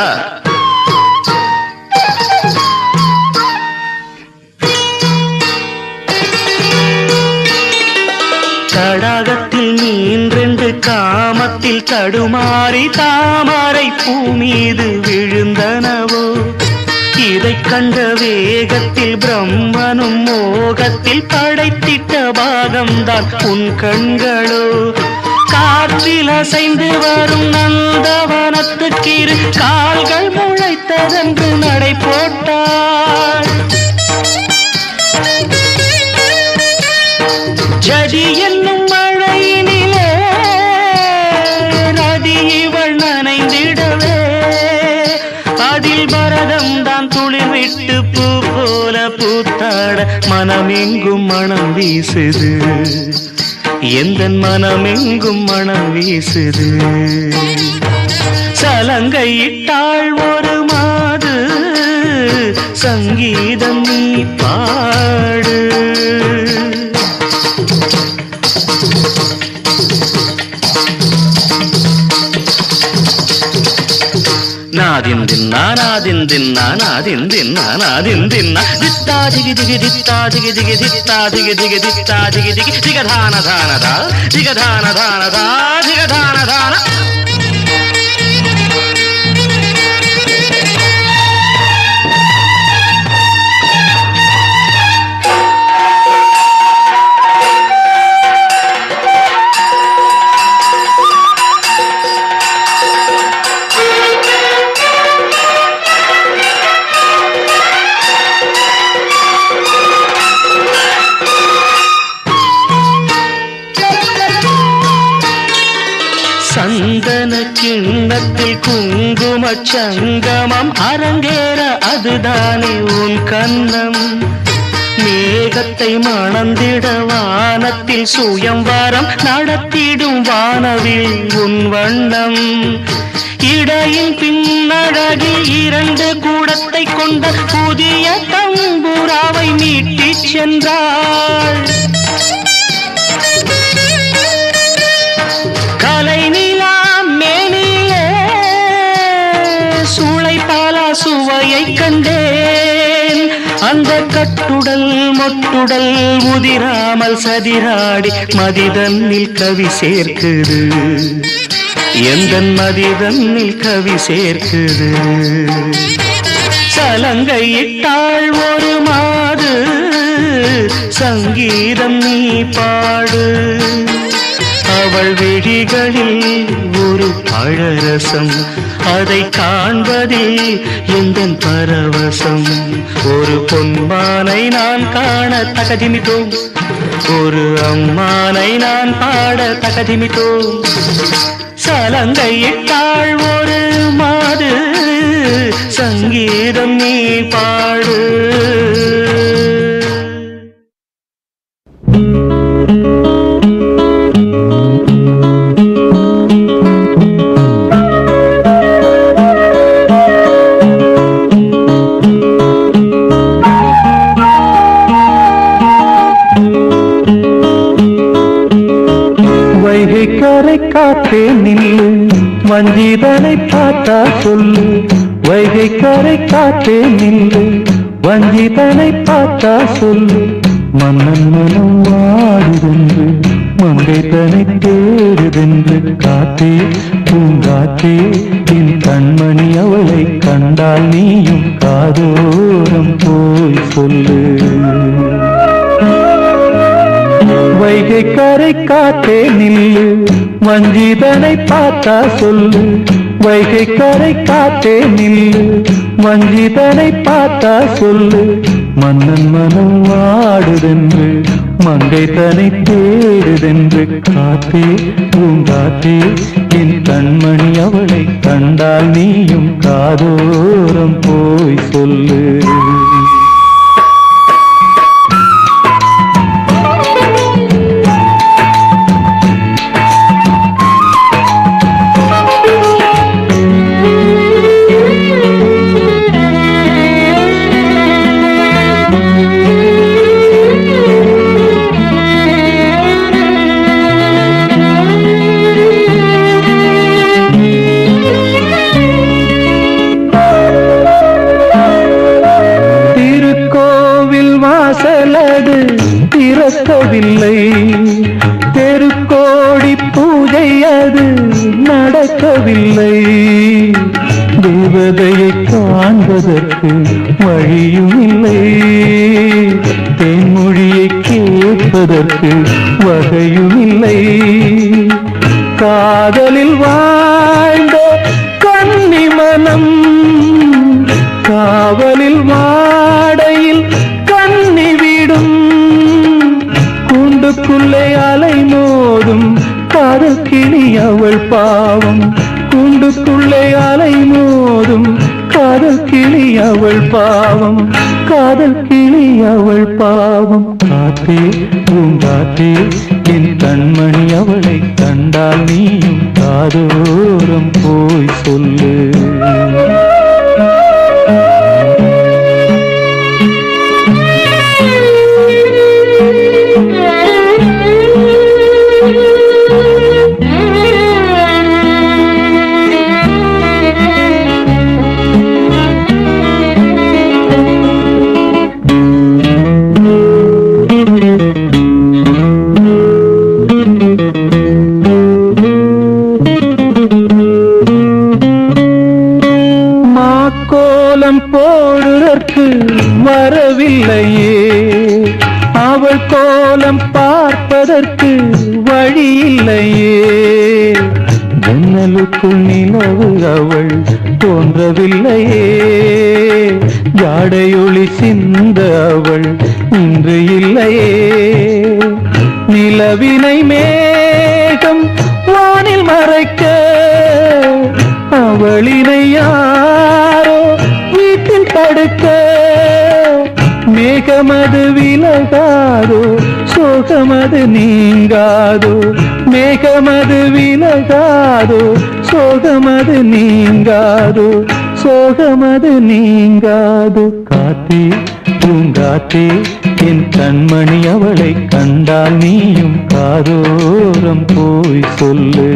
தடாகத்தில் மீன்றென்று காமத்தில் தடுமாறி தாமரை பூ மீது விழுந்தனவோ இதை கண்ட வேகத்தில் பிரம்மனும் மோகத்தில் படைத்திட்ட பாகம்தான் உன் கண்களோ காற்றில் அசைந்து வரும் நந்தவனத்துக்கிரு கால்கள் முளைத்ததென்று நடை போட்டாள் ஜடி என்னும் மழையினிலே நதி இவள் நனைந்திடவே அதில் பரதம் தான் துளிர் விட்டு பூ போல பூத்தாட மனமெங்கும் மனம் வீசுது எந்த மனமெங்கும் மனம் வீசுது சலங்கையிட்டாள் ஒரு மாது சங்கீதம் நீ பாடு నాదిందిన్నా నాదిందిన్నా నాదిందిన్నా నాదిందిన్నా దిత్తా దిగి దిగి దిత్తా దిగి దిగి దిత్తా దిగి దిగి దిత్తా దిగి దిగి దిగధాన ధాన ధా దిగధాన ధాన ధా దిగధాన ధాన சந்தன கிண்ணத்தில் குங்கும சங்கமம் அரங்கேற அதுதானே உன் கண்ணம் மேகத்தை மணந்திட வானத்தில் சுயம்வரம் நடத்திடும் வானவில் உன் வண்ணம் இடையின் பின்னழகில் இரண்டு கூடத்தை கொண்ட புதிய தம்புராவை மீட்டிச் சென்றாள் கலை நிலா மேனிலே சூளை பாலா சுவையை கண்டேன் அந்த கட்டுடல் மொட்டுடல் முதிராமல் சதிராடி மதிதன்னில் கவி சேர்க்குது எந்த மதிதன்னில் கவி சேர்க்குது சலங்கையிட்டாள் ஒரு மாது சங்கீதம் நீ பாடு அவள் விழிகளில் ஒரு பழரசம் அதை காண்பதில் எந்த பரவசம் ஒரு பொன்மானை நான் காண தகதிமிட்டோம் ஒரு அம்மானை நான் பாட தகதிமிட்டோம் சலங்கையிட்டாள் ஒரு மாது சங்கீதம் நீ பாடு வைகை கரை காத்தே நில்லு வஞ்சிதனை பார்த்தா சொல்லு வைகை கரை காத்தே நில்லு வஞ்சிதனை பார்த்தா சொல்லு மன்னன் மனம் வாடுதென்று மங்கை தனை தேடுதென்று காத்தே பூங்காத்தே என் கண்மணி அவளை கண்டால் நீயும் காதோரம் போய் சொல்லு வைகை கரை காத்தே நில்லு வஞ்சிதனை பார்த்தா சொல்லு வைகை கரை காத்தே நில்லு வஞ்சிதனை பார்த்தா சொல்லு மன்னன் மனம் வாடுதென்று மங்கை தனை தேடுதென்று காத்தே பூங்காத்தே என் கண்மணி அவளை கண்டால் நீயும் காதோரம் போய் சொல்லு திருக்கோவில் வாசலது திறக்கவில்லை தெருக்கோடி பூஜை அது நடக்கவில்லை தேவதையை காண்பதற்கு வழியும் இல்லை தென்மொழியை கேட்பதற்கு வகையும் இல்லை காதலில் வாழ்ந்த கன்னி மனம் காவலில் வாடையில் கண்ணி விடும் கூண்டுக்குள்ளே அலை மோதும் காதல் கிளி அவள் பாவம் கூண்டுக்குள்ளே அலை மோதும் காதல் கிளி அவள் பாவம் காதல் கிளி அவள் பாவம் காத்தே பூங்காத்தே என் கண்மணி அவளை கண்டால் நீயும் காதோரம் போய் சொல்லு மாக்கோலம் போடுவதற்கு வரவில்லையே அவள் கோலம் பார்ப்பதற்கு வழி இல்லையே ஜன்னலுக்குள் நிலவு அவள் தோன்றவில்லையே ஜாடையொளி சிந்த அவள் இன்று இல்லையே நிலவினை மேகம் வானில் மறைக்க அவளினை யாரோ வீட்டில் படுக்க மேகமது விலகாதோ சோகமது நீங்காதோ மேகமது விலகாதோ சோகமது நீங்காதோ சோகமது நீங்காதோ காத்தே பூங்காத்தே என் கண்மணி அவளை கண்டால் நீயும் காதோரம் போய் சொல்லு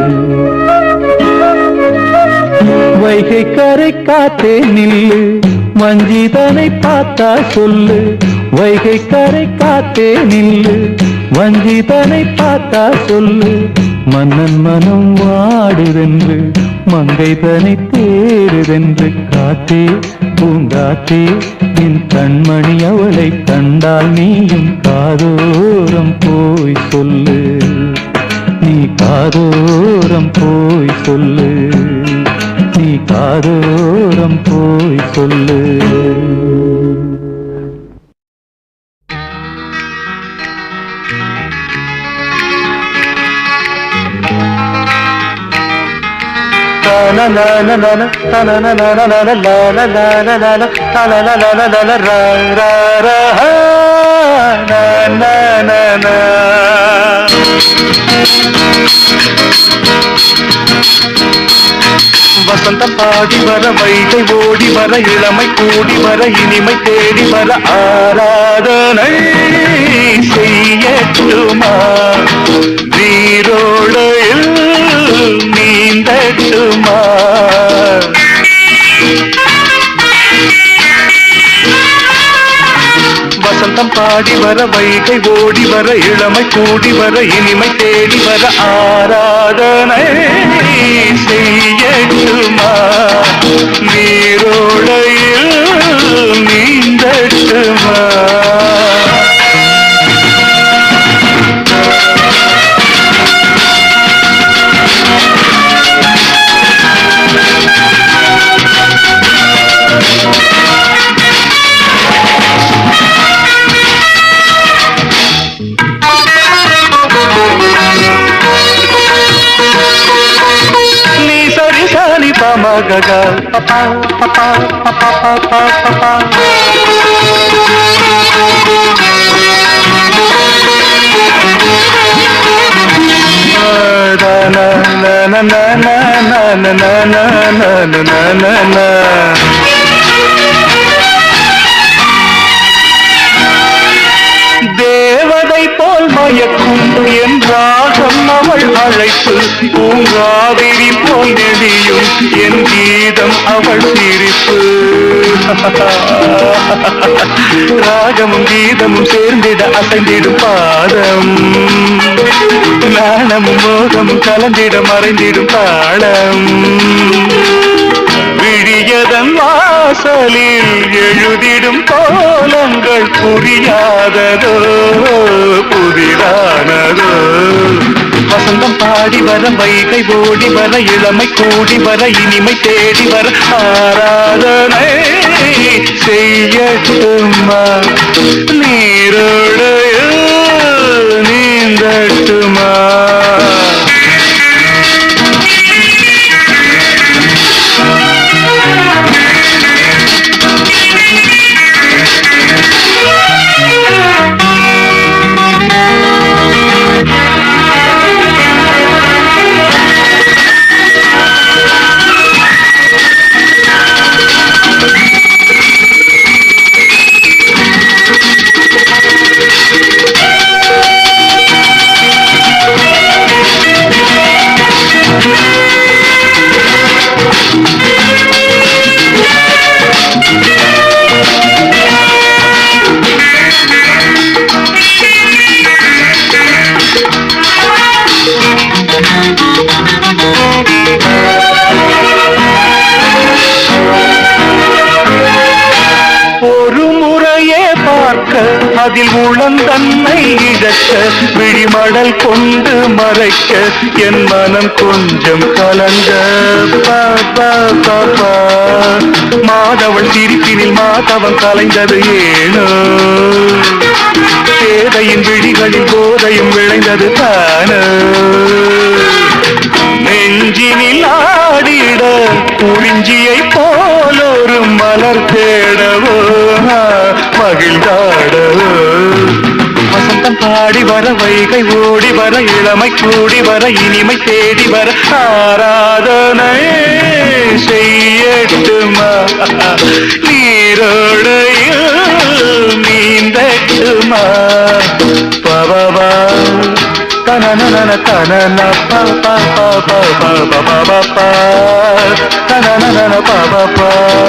வைகை கரை காத்தே நில்லு வஞ்சிதனை பார்த்தா சொல்லு வைகை கரை காத்தே நில்லு வஞ்சிதனை பார்த்தா சொல்லு மன்னன் மனம் வாடுதென்று மங்கை தனை தேடுதென்று காத்தே பூங்காத்தே என் கண்மணி அவளை கண்டால் நீயும் காதோரம் போய் சொல்லு நீ காதோரம் போய் சொல்லு நீ காதோரம் போய் சொல்லு வசந்தம் பாடி வர வைகை ஓடி வர இளமை கூடி வர இனிமை தேடி வர ஆராதனை செய்யட்டுமா நீரோடையில் நீந்தட்டுமா வசந்தம் பாடி வர வைகை ஓடி வர இளமை கூடி வர இனிமை தேடி வர ஆராதனை செய்யட்டுமா நீரோடையில் நீந்தட்டுமா நீ சரி சாரி பாமா ககா பப்பா பப்பா பப்பா பப்பா பப்பா தேவதை போல் மயக்கும் என்றாகம் அவள் அழைப்பு பூங்காவிரி போல் நெடியும் என் கீதம் அவள் சிரிப்பு ராகமும் கீதமும் சேர்ந்திட அசைந்திடும் பாதம் நாணமும் மோகமும் கலந்திட மறைந்திடும் தாளம் விழியதன் வாசலில் எழுதிடும் கோலங்கள் புரியாததோ புதிரானதோ வசந்தம் பாடி வர வைகை ஓடி வர இளமை கூடி வர இனிமை தேடி வர ஆராதனை செய்யட்டுமா நீரோடைய நீந்தட்டுமா பார்க்க அதில் உளந்தன்னை இழக்க விழிமடல் கொண்டு மறைக்க என் மனம் கொஞ்சம் கலங்க பா, பா, பா, பா. மாதவள் சிரிப்பினில் மாதவன் கலைந்தது ஏனோ பேதையின் விழிகளில் போதையும் விளைந்தது தானோ நெஞ்சினில் ஆடிட குறிஞ்சியை போல் ஒரு மலர் தேடவோ ஆ, மகிழ்ந்தாடவோ வசந்தம் பாடி வர வைகை ஓடி வர இளமை கூடி வர இனிமை தேடி வர ஆராதனை செய்யட்டுமா நீரோடையில் நீந்தட்டுமா பவா தனனன தனன ப ப ப ப ப ப ப ப ப தனனன ப ப ப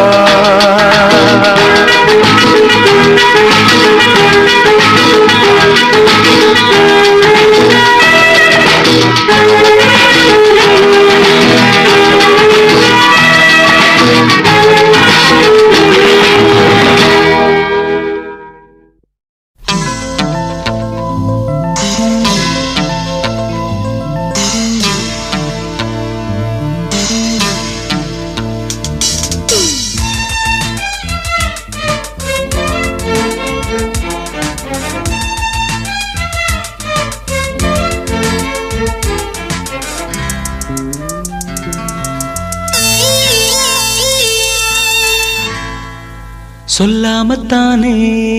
சொல்லாமத்தானே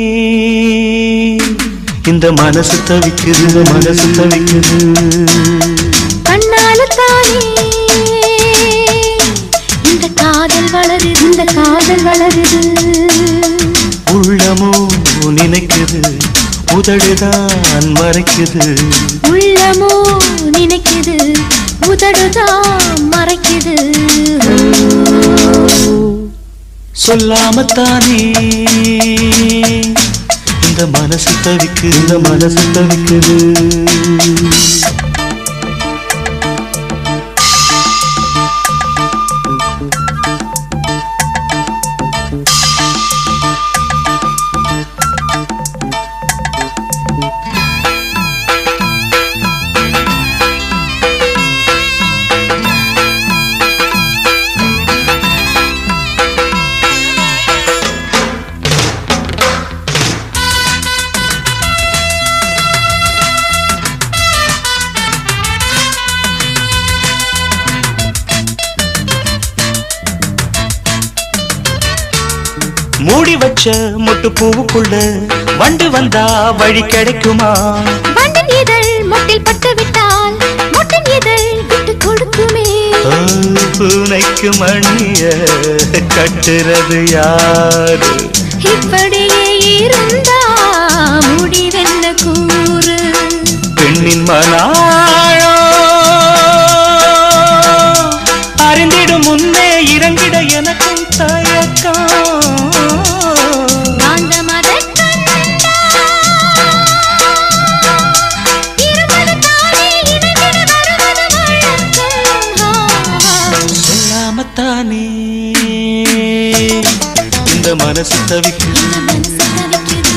இந்த மனசு தவிக்குது மனசு தவிக்குது கண்ணால தானே இந்த காதல் வளருது இந்த காதல் வளருது உள்ளமோ நினைக்குது உதடுதான் மறைக்குது உள்ளமோ நினைக்குது உதடுதான் மறைக்குது சொல்லாமத்தானே இந்த மனசு தவிக்கு இந்த மனசு தவிக்குது மூடி வச்ச மொட்டு பூவுக்குள்ள வண்டு வந்தா வழி கிடைக்குமா வண்டின் இதழ் மொட்டில் பட்டு விட்டால் மொட்டின் இதழ் விட்டு கொடுக்குமே ஆ, பூனைக்கு மணிய கட்டுறது யாரு இப்படியே இருந்தா முடிவென்ன கூறு பெண்ணின் மனாழோ அறிந்திடும் முன்னே இறங்கிட எனக்கும் தயக்கம் காந்த மதக்கண்ணா இருமது தானே இணைந்திட வருவது வழக்கம் சொல்லாமத்தானே இந்த மனசு தவிக்கு மனசு தவிக்குது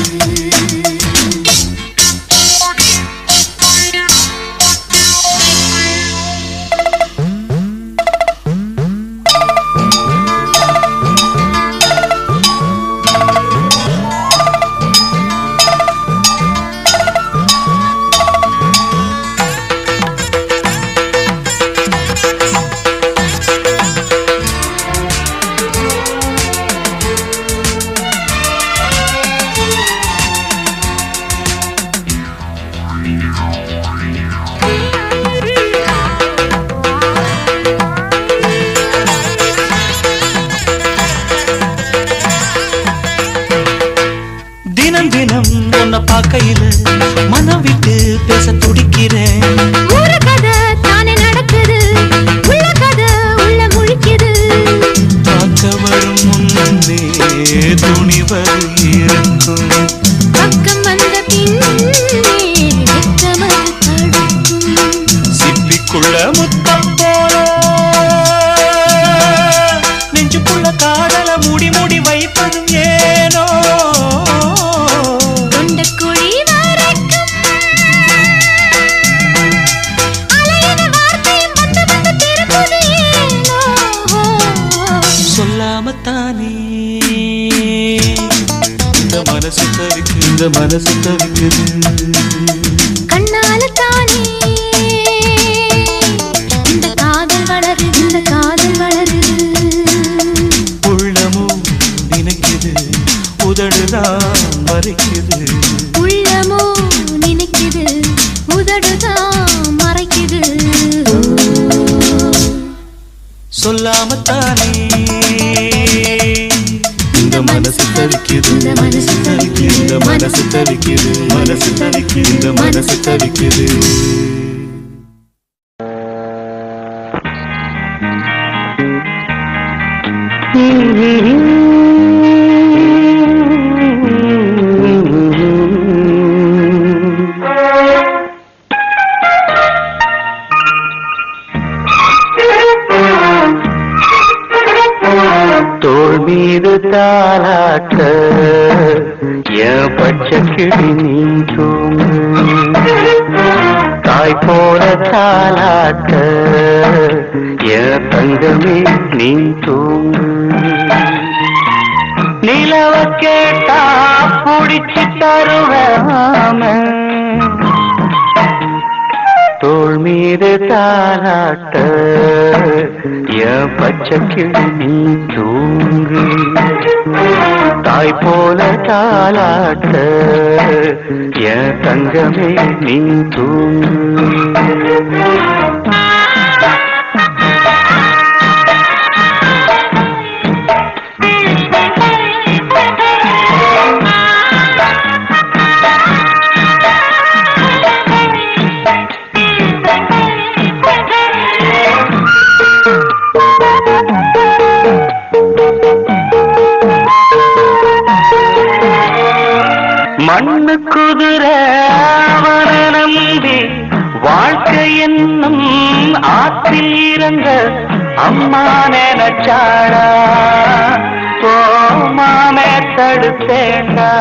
தினம் தினம் உன்னை பார்க்கையில மனம் விட்டு பேச துடிக்கிறேன் ஊர கதை தானே நடக்குது உள்ள கதை உள்ள முழிக்குது பார்க்க வரும் முன்னே துணிவது இருக்கும் பக்கம் வந்த பின்னே வெட்கமது தடுக்கும் சிப்பிக்குள்ள முத்தம் போல நெஞ்சுக்குள்ள காதல மூடி மூடி வைப்பதும் ஏனோ இந்த மனசு தவிக்குது கண்ணால தானே இந்த காதல் வளருது இந்த காதல் வளருது உள்ளமோ நினைக்குது உதடுதான் மறைக்குது உள்ளமோ நினைக்குது உதடுதான் மறைக்குது சொல்லாமத்தானே இந்த மனசு தவிக்குது இந்த மனசு தவிக்குது, இந்த மனசு தவிக்குது மனசு தவிக்குது இந்த மனசு தவிக்குது தோள் மீது தாளாட்ட என் பச்சை கிளி நீ தூங்கு தாய் போல தாளாட்ட என் தங்கமே நீ தூங்கு நிலவ கேட்டா புடிச்சு தருவாம தோள் மீது தாளாட்ட என் பச்சை கிளி நீ தூங்கு தாய் போல தாளாட்ட என் தங்கமே நீ தூங்கு மண்ணு குதிர அவன நம்பி வாழ்க்கை என்னும் ஆற்றில் இறங்க அம்மா நினைச்சாடா போமாமே தடுத்தேண்டா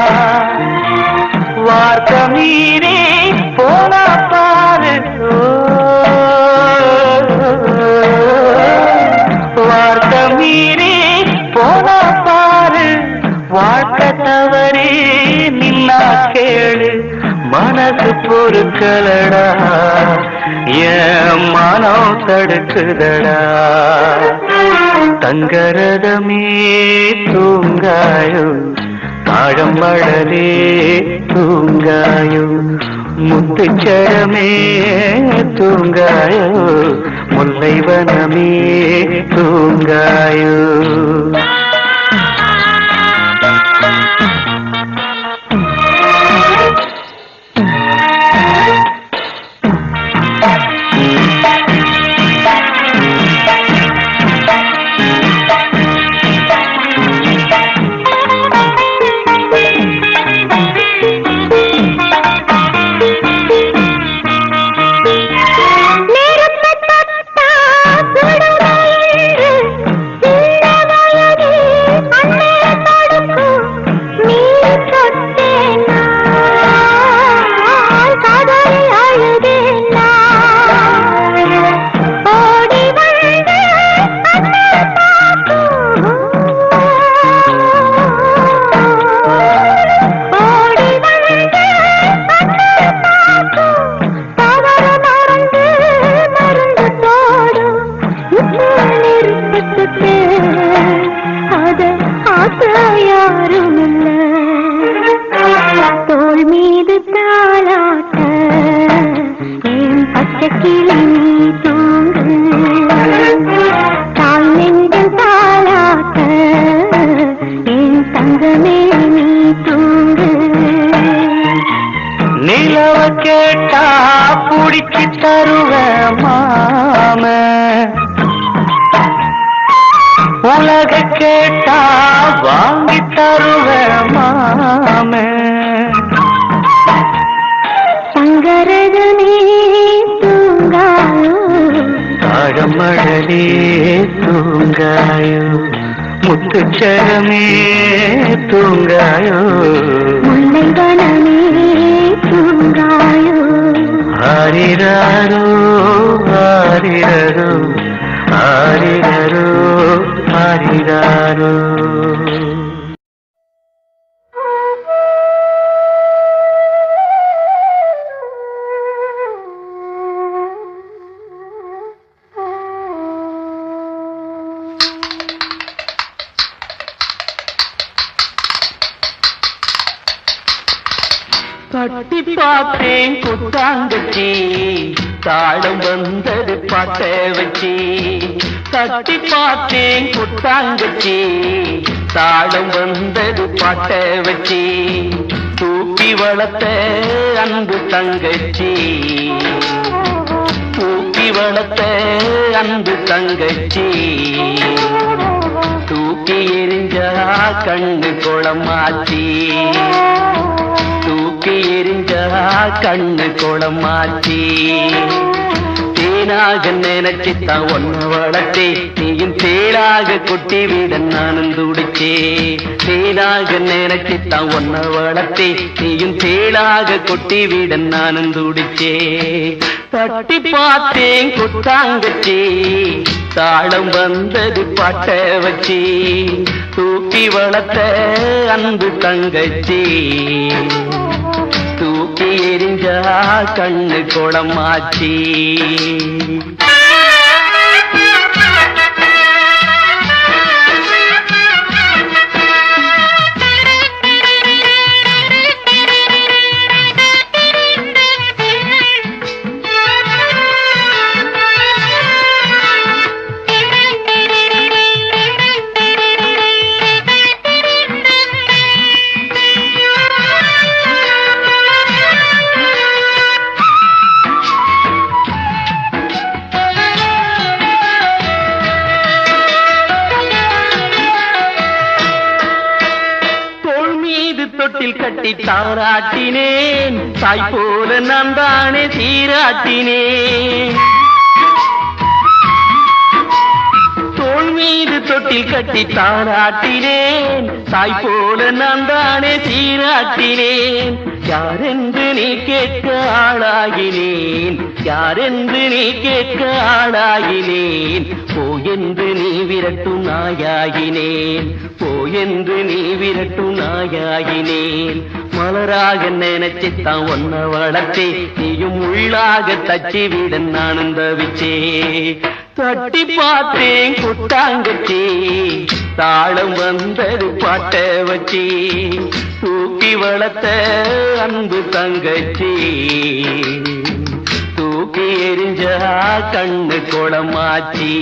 வார்த்தை மீறி போனா பாரு வார்த்தை மீறி போனா பாரு வாழ்க்கை தவறி நின்னா கேளு மனசு பொறுக்கலடா என் மனம் தடுக்குதடா தங்கரதமே தூங்காயோ தாழம்படலே தூங்காயோ முத்துச்சரமே தூங்காயோ முல்லைவனமே தூங்காயோ தோள் மீது தாளாட்ட என் பச்சை கிளி நீ தூங்கு தாய் நெஞ்சில் தாளாட்ட என் தங்கமே நீ தூங்கு நிலவ கேட்டா புடிச்சு தருவ மாம உலக கேட்டா வாங்கி தருவ மாம சங்கரதனே தூங்காயோ தாழமழலே தூங்காயோ முத்துச்சரமே தூங்காயோ முல்லை வனமே தூங்காயோ ஆரிராரோ ஆரிரரோ ஆரிரரோ ஆரிராரோ தட்டி பார்த்தேன் கொட்டாங்கச்சி தாளம் வந்தது பாட்ட வச்சி தட்டி பார்த்தேன் கொட்டாங்கச்சி தாளம் வந்தது பாட்ட வச்சி தூக்கி வளர்த்த அன்பு தங்கச்சி தூக்கி வளர்த்த அன்பு தங்கச்சி தூக்கி எரிஞ்சா கண்ணு குளமாச்சி தூக்கி எரிஞ்சா கண்ணு குளமாச்சி தேனாக நினைச்சுத்தான் ஒன்ன வளர்த்தே நீயும் தேளாக கொட்டி விட நானும் துடிச்சே தேனாக நினைச்சுத்தான் ஒன்ன வளர்த்தே நீயும் தேளாக கொட்டி விட நானும் துடிச்சே தட்டி பார்த்தேன் கொட்டாங்கச்சி தாளம் வந்தது பாட்ட வச்சி தூக்கி வளர்த்த அன்பு தங்கச்சி தூக்கி எரிஞ்சா கண்ணு குளமாச்சி தோள் மீது தொட்டில் கட்டி தாராட்டினேன் தாய் போல நான் தானே சீராட்டினேன் தோள் மீது தொட்டில் கட்டி தாராட்டினேன் தாய் போல நான் தானே சீராட்டினேன் யாரென்று நீ கேட்க ஆளாகினேன் யாரென்று நீ கேட்க ஆளாகினேன் போ என்று நீ விரட்டும் நாயாகினேன் போ என்று நீ விரட்டும் நாயாகினேன் மலராக நினைச்சுத்தான் ஒன்ன வளர்த்தே நீயும் உள்ளாக தச்சி விட நானும் தவிச்சே தட்டி பார்த்தேன் கொட்டாங்கச்சி தாளம் வந்தது பாட்ட வச்சி தூக்கி வளர்த்த அன்பு தங்கச்சி தூக்கி எரிஞ்சா கண்ணு குளமாச்சி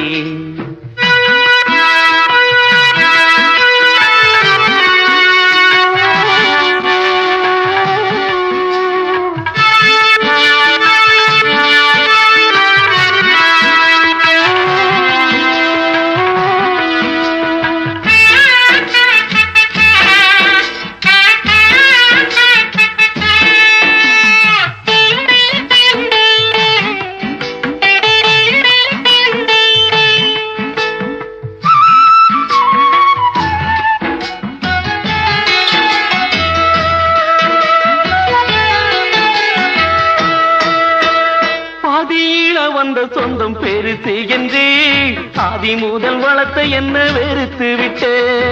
பாதியில வந்த சொந்தம் பெருசு என்று ஆதி முதல் வளர்த்த என்ன வெறுத்து விட்டு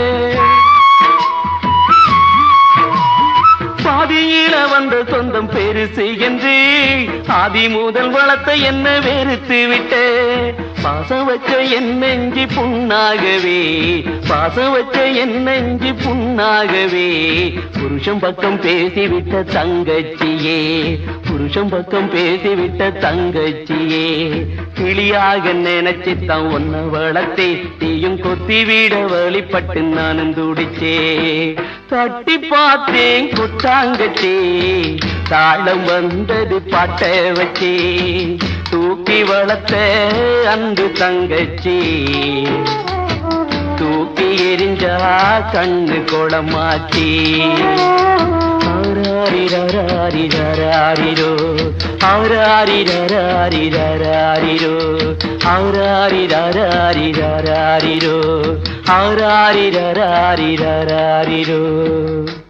பாதியில வந்த சொந்தம் பெருசு என்று ஆதி முதல் வளர்த்த என்ன வெறுத்து விட்டு பாசம் வச்ச என் நெஞ்சு புண்ணாகவே பாசம் வச்ச என் நெஞ்சு புண்ணாகவே புருஷன் பக்கம் பேசிவிட்ட தங்கச்சியே புருஷன் பக்கம் பேசிவிட்ட தங்கச்சியே கிளியாக நினைச்சுத்தான் ஒன்ன வளர்த்தே தீயும் கொத்தி விட வழிபட்டு நானும் துடிச்சே தட்டி பார்த்தேன் குட்டாங்கச்சி தாளம் வந்தது பாட்ட வச்சி தூக்கி வளர்த்த அன்பு தங்கச்சி தூக்கி எரிஞ்சா கண்ணு குளமாச்சி ஆராரிரராரிரராரிரோ ஆராரிரராரிரராரிரோ ஆராரிரராரிரராரிரோ ஆராரிரராரிரராரிரோ